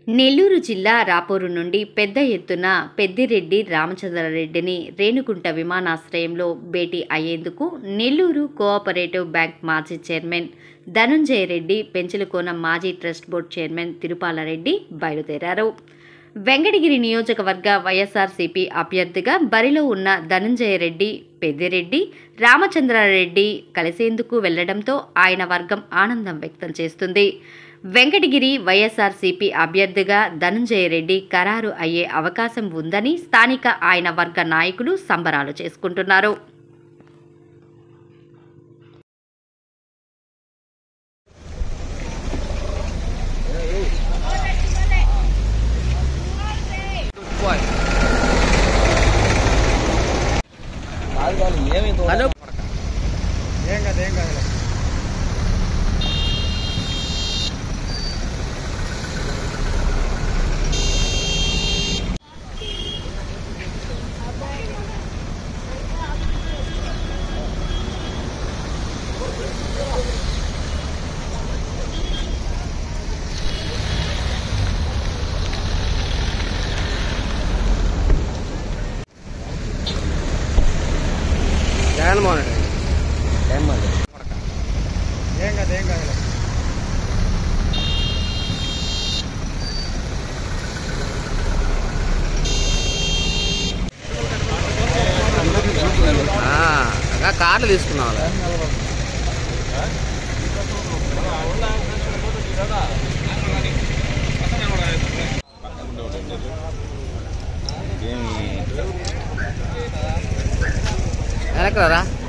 నెల్లూరు జిల్లా రాపూరు నుండి పెద్ద ఎత్తున పెద్దిరెడ్డి రామచంద్రారెడ్డిని రేణుగుంట విమానాశ్రయంలో భేటీ అయ్యేందుకు నెల్లూరు కోఆపరేటివ్ బ్యాంక్ మాజీ చైర్మన్ ధనుంజయ రెడ్డి పెంచలకోన మాజీ ట్రస్ట్ బోర్డు చైర్మన్ తిరుపాలరెడ్డి బయలుదేరారు వెంకటగిరి నియోజకవర్గ వైఎస్ఆర్సీపీ అభ్యర్థిగా బరిలో ఉన్న ధనుంజయ రెడ్డి పెద్దిరెడ్డి రామచంద్రారెడ్డి కలిసేందుకు వెళ్లడంతో ఆయన వర్గం ఆనందం వ్యక్తం చేస్తుంది వెంకటగిరి వైఎస్ఆర్సీపీ అభ్యర్థిగా ధనుంజయ రెడ్డి ఖరారు అయ్యే అవకాశం ఉందని స్థానిక ఆయన వర్గ నాయకులు సంబరాలు చేసుకుంటున్నారు హలో ఏం కాదు ఏం కాదు జగన్మోహన్ రెడ్డి జగన్మోహన్ రెడ్డి ఏం కాదు ఏం కాదు ఆ, ఇంకా కార్లు తీసుకున్నాం అలా. వెనక్కి రా